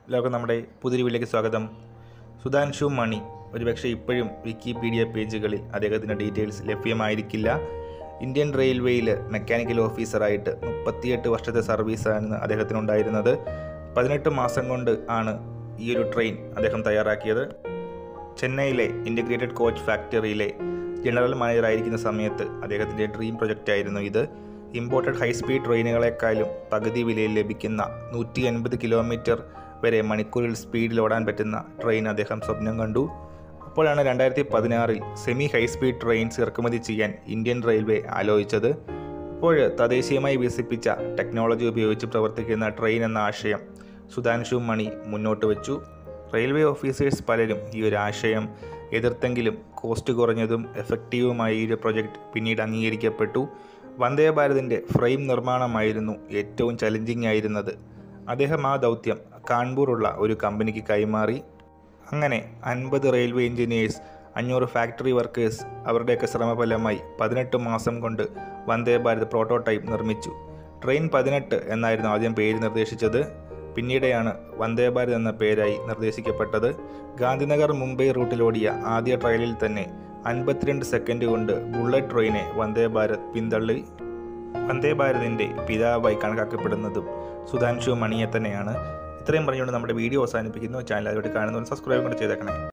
എല്ലാവർക്കും നമ്മുടെ പുതിയ വീട്ടിലേക്ക് സ്വാഗതം സുധാൻഷു മണി ഒരുപക്ഷെ ഇപ്പോഴും വിക്കിപീഡിയ പേജുകളിൽ അദ്ദേഹത്തിൻ്റെ ഡീറ്റെയിൽസ് ലഭ്യമായിരിക്കില്ല ഇന്ത്യൻ റെയിൽവേയിൽ മെക്കാനിക്കൽ ഓഫീസറായിട്ട് മുപ്പത്തിയെട്ട് വർഷത്തെ സർവീസാണ് അദ്ദേഹത്തിനുണ്ടായിരുന്നത് പതിനെട്ട് മാസം കൊണ്ട് ആണ് ഈ ഒരു ട്രെയിൻ അദ്ദേഹം തയ്യാറാക്കിയത് ചെന്നൈയിലെ ഇൻ്റഗ്രേറ്റഡ് കോച്ച് ഫാക്ടറിയിലെ ജനറൽ മാനേജറായിരിക്കുന്ന സമയത്ത് അദ്ദേഹത്തിൻ്റെ ഡ്രീം പ്രൊജക്റ്റ് ആയിരുന്നു ഇത് ഇമ്പോർട്ടഡ് ഹൈസ്പീഡ് ട്രെയിനുകളെക്കാളും പകുതി വിലയിൽ ലഭിക്കുന്ന നൂറ്റി അൻപത് കിലോമീറ്റർ വരെ മണിക്കൂറിൽ സ്പീഡിൽ ഓടാൻ പറ്റുന്ന ട്രെയിൻ അദ്ദേഹം സ്വപ്നം കണ്ടു അപ്പോഴാണ് രണ്ടായിരത്തി പതിനാറിൽ സെമി ഹൈസ്പീഡ് ട്രെയിൻസ് ഇറക്കുമതി ചെയ്യാൻ ഇന്ത്യൻ റെയിൽവേ ആലോചിച്ചത് അപ്പോൾ തദ്ദേശീയമായി വികസിപ്പിച്ച ടെക്നോളജി ഉപയോഗിച്ച് പ്രവർത്തിക്കുന്ന ട്രെയിൻ എന്ന ആശയം സുധാൻഷു മണി മുന്നോട്ട് വെച്ചു റെയിൽവേ ഓഫീസേഴ്സ് പലരും ഈ ഒരു ആശയം എതിർത്തെങ്കിലും കോസ്റ്റ് കുറഞ്ഞതും എഫക്റ്റീവുമായ ഈ ഒരു പ്രൊജക്റ്റ് പിന്നീട് അംഗീകരിക്കപ്പെട്ടു വന്ദേ ഭാരതിൻ്റെ ഫ്രെയിം നിർമ്മാണമായിരുന്നു ഏറ്റവും ചലഞ്ചിങ് ആയിരുന്നത് അദ്ദേഹം ആ ദൗത്യം കാൺപൂറുള്ള ഒരു കമ്പനിക്ക് കൈമാറി അങ്ങനെ അൻപത് റെയിൽവേ എഞ്ചിനീയേഴ്സ് അഞ്ഞൂറ് ഫാക്ടറി വർക്കേഴ്സ് അവരുടെയൊക്കെ ശ്രമഫലമായി പതിനെട്ട് മാസം കൊണ്ട് വന്ദേ ഭാരത് പ്രോട്ടോടൈപ്പ് നിർമ്മിച്ചു ട്രെയിൻ പതിനെട്ട് എന്നായിരുന്നു ആദ്യം പേര് നിർദ്ദേശിച്ചത് പിന്നീടെയാണ് വന്ദേ ഭാരത് എന്ന പേരായി നിർദ്ദേശിക്കപ്പെട്ടത് ഗാന്ധിനഗർ മുംബൈ റൂട്ടിലോടിയ ആദ്യ ട്രയലിൽ തന്നെ അൻപത്തിരണ്ട് സെക്കൻഡ് കൊണ്ട് ബുള്ളറ്റ് ട്രെയിനെ വന്ദേ ഭാരത് പിന്തള്ളി വന്ദേ ഭാരതിൻ്റെ പിതാവായി കണക്കാക്കപ്പെടുന്നതും സുധാൻഷു മണിയെ തന്നെയാണ് ഇത്രയും പറഞ്ഞുകൊണ്ട് നമ്മുടെ വീഡിയോ അവസാനിപ്പിക്കുന്നു ചാനൽ അതുകൊണ്ട് കാണുന്നവർ സബ്സ്ക്രൈബ് കൂടെ ചെയ്തേക്കണേ